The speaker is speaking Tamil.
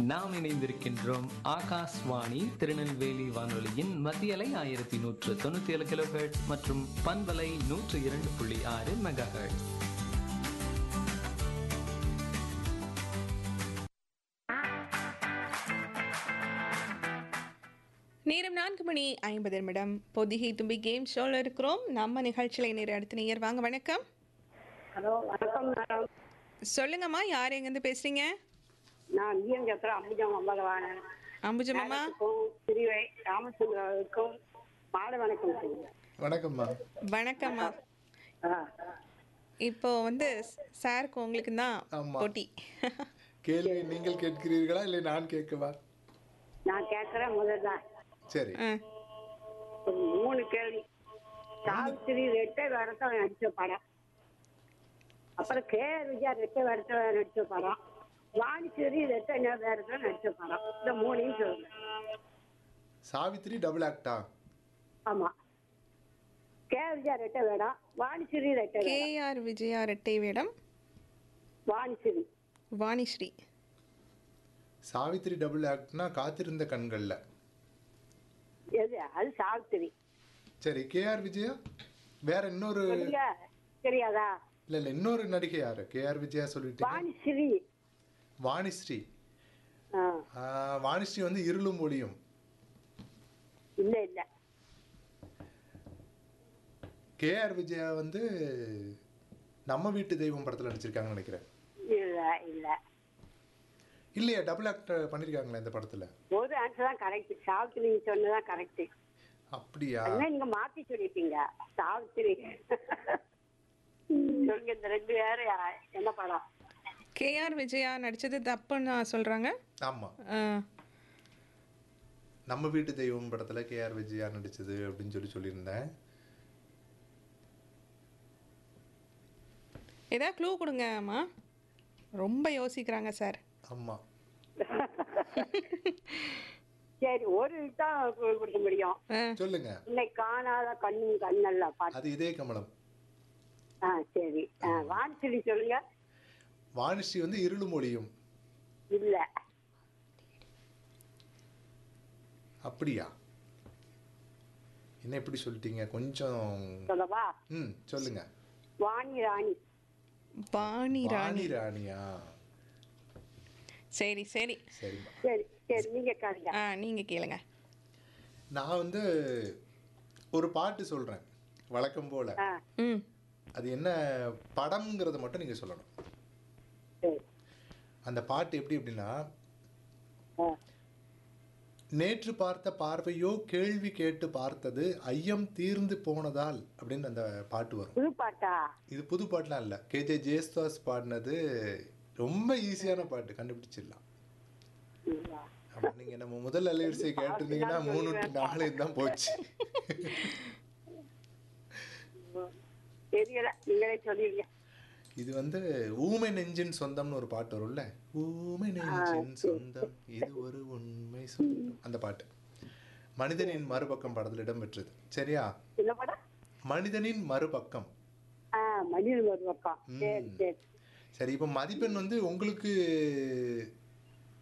நாம் இணைந்திருக்கின்றோம் ஆகாஷ்வாணி திருநெல்வேலி வானொலியின் மத்தியலை ஆயிரத்தி நூற்று தொண்ணூத்தி ஏழு கிலோ மற்றும் பண்பலை நூற்று இரண்டு புள்ளி ஆறு மெகா நேரம் நான்கு மணி ஐம்பது நிமிடம் பொதிகை தும்பி கேம் ஷோவில் இருக்கிறோம் நம்ம நிகழ்ச்சியில் நேர அடுத்த நேயர் வாங்க வணக்கம் ஹலோ வணக்கம் மேடம் சொல்லுங்கம்மா யார் எங்கேருந்து பேசுறீங்க நான் விஎம் சத்திரம் அம்புஜம் அம்பலவாணன் அம்புஜமாம்மா திருவை ராமச்சந்திராவுக்கும் மாலை வணக்கம் சொல்லுங்க வணக்கம்மா வணக்கம்மா ஆ இப்போ வந்து சாருக்கு உங்களுக்கு தான் ஆமா. போட்டி கேள்வி நீங்கள் கேட்கிறீர்களா இல்லை நான் கேட்கவா நான் கேட்குறேன் முதல்ல சரி ஆ, ஒரு மூணு கேள்வி சாவித்திரி ரெட்டை வேடத்தில் நடிச்ச படம் அப்புறம் கே ஆர் விஜயா ரெட்டை வேடத்தில் நடிச்ச படம் வாணிச்சேரி ரெட்டை வேடத்தில் நடிச்ச படம் இந்த மூணையும் சொல்லுங்க சாவித்திரி டபுள் ஆக்டா ஆமா கே ஆர் விஜயா ரெட்டை வேடம் வாணிச்சேரி ரெட்டை வேடம் கேஆர் விஜயா ரெட்டை வேடம் வாணிச்சேரி வாணிஸ்ரீ சாவித்திரி டபுள் ஆக்ட்னா காத்திருந்த கண்கள்ல எது அது சாவித்திரி சரி கேஆர் விஜயா வேற இன்னொரு சொல்லுங்க தெரியாதா இல்ல இல்ல இன்னொரு நடிகை யாரு கேஆர் விஜயா சொல்லிட்டீங்க வாணிஸ்ரீ வாணிஸ்ரீ ஆ ஆ, வாணிஸ்ரீ வந்து இருளும் ஒளியும் இல்ல இல்ல கேஆர் விஜயா வந்து நம்ம வீட்டு தெய்வம் படத்துல நடிச்சிருக்காங்கன்னு நினைக்கிறேன் இல்ல இல்ல இல்லையா டபுள் ஆக்ட் பண்ணிருக்காங்களா இந்த படத்துல ஒரு ஆன்சர் தான் கரெக்ட் சாவித்திரி நீங்க சொன்னதான் கரெக்ட் அப்படியா அதனால நீங்க மாத்தி சொல்லிட்டீங்க சாவித்திரி சொல்லுங்க இந்த ரெண்டு பேரும் யா- என்ன படம் கேஆர் விஜயா நடிச்சது தப்புன்னு சொல்றாங்க ஆமா ஆ, நம்ம வீட்டு தெய்வம் படத்துல கேஆர் விஜயா நடிச்சது அப்படின்னு சொல்லி சொல்லியிருந்தேன் ஏதாவது க்ளூ கொடுங்க அம்மா ரொம்ப யோசிக்கிறாங்க சார் ஆமா சரி ஒரு தான் கு- கொடுக்க முடியும் ஆ, சொல்லுங்க இன்னை காணாத கண்ணும் கண்ணல்ல பாட்டு அது இதே கமலம் ஆ சரி ஆ, வாணிஸ்ரீ சொல்லுங்க வாணிஸ்ரீ வந்து இருளும் ஒளியும் இல்ல அப்படியா என்ன இப்படி சொல்லிட்டீங்க கொஞ்சம் சொல்லவா ம் சொல்லுங்க வாணி ராணி வாணி ராணி வாணி ராணியா சரி சரி சரிம்மா சரி சரி நீங்க கேளுங்க ஆ நீங்க கேளுங்க நான் வந்து ஒரு பாட்டு சொல்றேன் வழக்கம் போல ஆ ம் அது என்ன படம்ங்கிறத மட்டும் நீங்க சொல்லணும் சரி அந்த பாட்டு எப்படி அப்படின்னா ஆ நேற்று பார்த்த பார்வையோ கேள்வி கேட்டு பார்த்தது ஐயம் தீர்ந்து போனதால் அப்படின்னு அந்த பாட்டு வரும் புது பாட்டா இது புது பாட்டுலாம் இல்லை கேஜே ஜேஸ்தாஸ் பாடினது ரொம்ப ஈஸியான பாட்டு கண்டுபிடிச்சிடலாம் இல்ல. ஆமா நீங்க நம்ம முதல் அலைவரிசை கேட்டிருந்தீங்கன்னா மூணு டு நாலு தான் போச்சு தெரியல நீங்களே சொல்லிடுங்க இது வந்து ஊமை நெஞ்சின் சொந்தம்னு ஒரு பாட்டு வரும்ல ஊமை நெஞ்சின் சொந்தம் இது ஒரு உண்மை சொந்தம் அந்த பாட்டு மனிதனின் மறுபக்கம் படத்தில் இடம்பெற்றது சரியா என்ன படம் மனிதனின் மறுபக்கம் ஆ மனிதன் ஒரு பக்கம் சரி ம். சரி சரி இப்போ மதிப்பெண் வந்து உங்களுக்கு